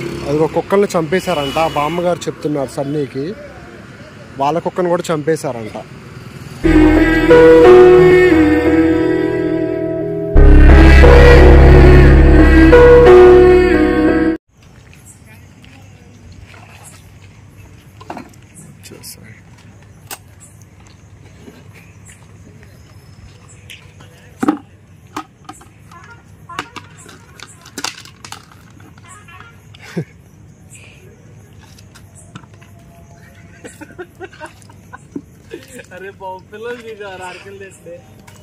అది ఒక కుక్కల్ని చంపేశారంట ఆ బామ్మగారు చెప్తున్నారు సన్నీకి వాళ్ళ కుక్కను కూడా చంపేశారంట చేశారు. అరే బాబు పిల్లలు మీకు అరకలు తెస్తే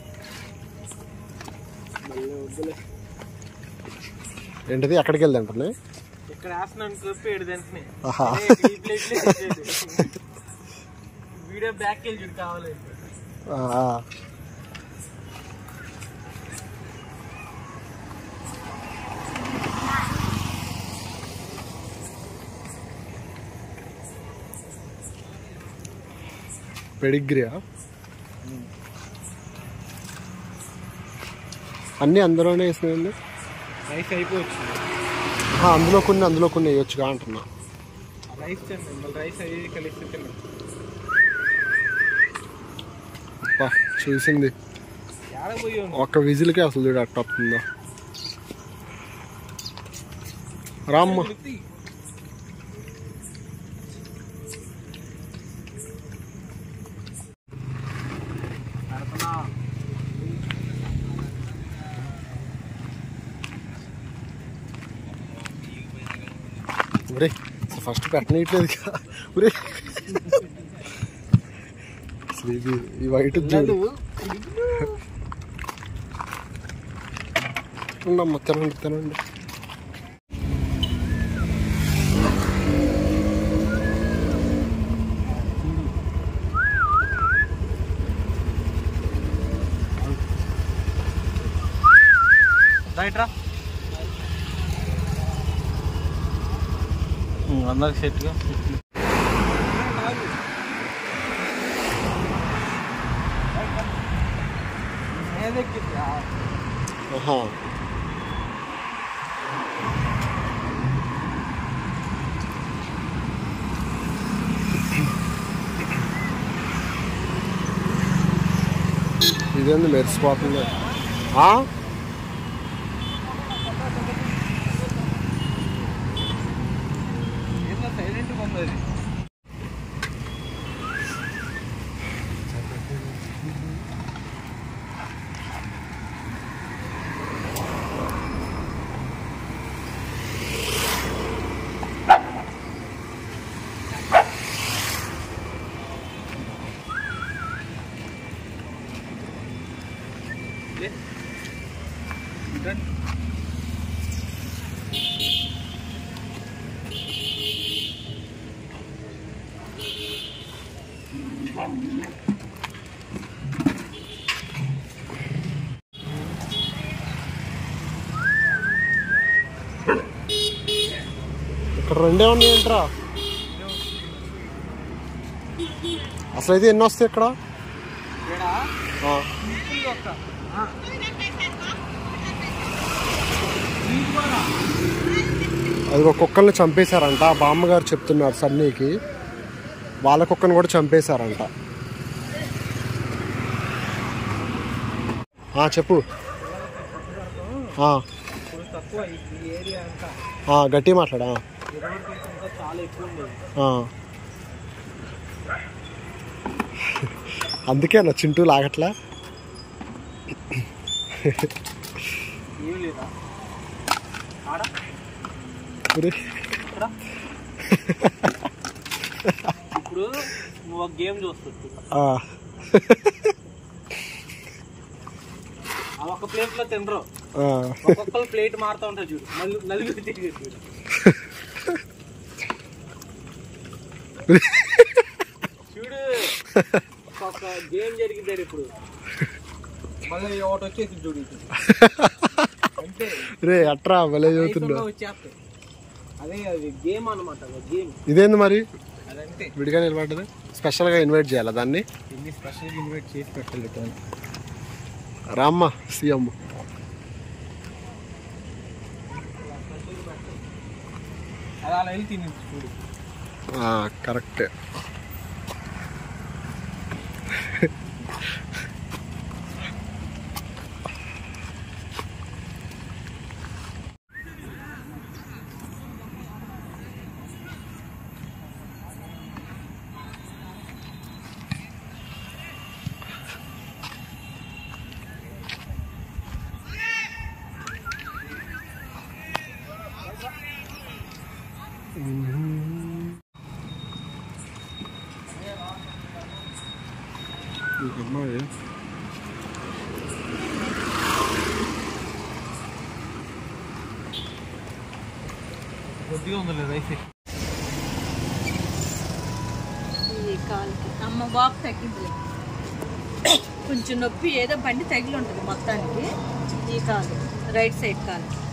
మళ్ళీ వద్దులే ఏంటిది ఎక్కడికి వెళ్ళి అంటున్నాయి ఇక్కడ వేస్తున్నాను చెప్పి ఏడు తింటున్నాయి ఆహా. అరే, ఈ ప్లేట్లే తెచ్చేది. వీడియో బ్యాక్ వెళ్ళి చూడు కావాలి ఆ, పెడిగ్రియా అన్నీ అందులోనే వేసినాయండి రైస్ అయిపోవచ్చు ఆహా, అందులో కొన్ని అందులో కొన్ని వేయొచ్చుగా అంటున్నా రైస్ తింటాం మళ్ళీ రైస్ అయ్యి కలిసి తిన్నాం అబ్బా, చూసింది ఏడ పోయి ఉంది? ఒక్క విజిల్కే అసలు చూడు అట్ట వస్తుందో రామ్మ వృత్తి. కడపనా? ఒరే ఫస్ట్ పెట్టనీయట్లేదు ఒరే అసలు ఇది ఈ వైట్ చూడు ఉండమ్మ తినండి తినండి రైట్ రా అందరికి సెట్గా ఆహా ఇదేంది మెరిసిపోతుంది ఆ? సైలెంట్గా ఉంది అది ఇక్కడ రెండే ఉన్నాయంట్రా అసలు అయితే ఎన్ని వస్తాయి ఇక్కడ ఆ. అది ఒక కుక్కల్ని చంపేశారంట ఆ బామ్మగారు చెప్తున్నారు సన్నీకి వాళ్ళ కుక్కను కూడా చంపేశారంట ఆ, చెప్పు ఆ, ఇప్పుడు తక్కువ ఈ ఈ ఏరియా అంతా ఆ, గట్టి మాట్లాడా ఇరవై ఇంకా చాలా ఎక్కువ ఉండేది ఆ. అందుకే నా చింటూ లాగట్లా ఏం లేదా ఆడ ఒరే. ఇక్కడ ఇప్పుడు నువ్వు ఒక గేమ్ చూస్తుంది ఆ, ఆ ఒక్క ప్లేట్ లో తినరు ఆ. ఒక్కొక్కరు ప్లేట్ మారుతా ఉంటారు చూడు నలుగు నలుగురు తిరిగి చూడు చూడు ఒక గేమ్ జరిగింది ఇప్పుడు మళ్ళీ ఒకటి వచ్చేసి చూడు ఇది. అంతే రే అట్రా భలే రైస్ చదువుతున్నా ఉన్న వచ్చేస్తాయి అదే అది గేమ్ అనమాట గేమ్ ఇదేంది మరి అదంతే విడిగా నిలబడ్డది స్పెషల్గా ఇన్వైట్ చేయాలా దాన్ని ఇన్ని స్పెషల్గా ఇన్వైట్ చేసి పెట్టాలి తను. రామ్మ సీఎం అది అలా వెళ్ళి తిని చూడు కరెక్టే ఈ అమ్మాయి కొద్దిగా ఉంది రైస్ ఈ కాలుకి అమ్మ వాక్ తగ్గిందిలే కొంచెం నొప్పి ఏదో బండి తగిలి ఉంటుంది మొత్తానికి ఈ కాలు రైట్ సైడ్ కాలు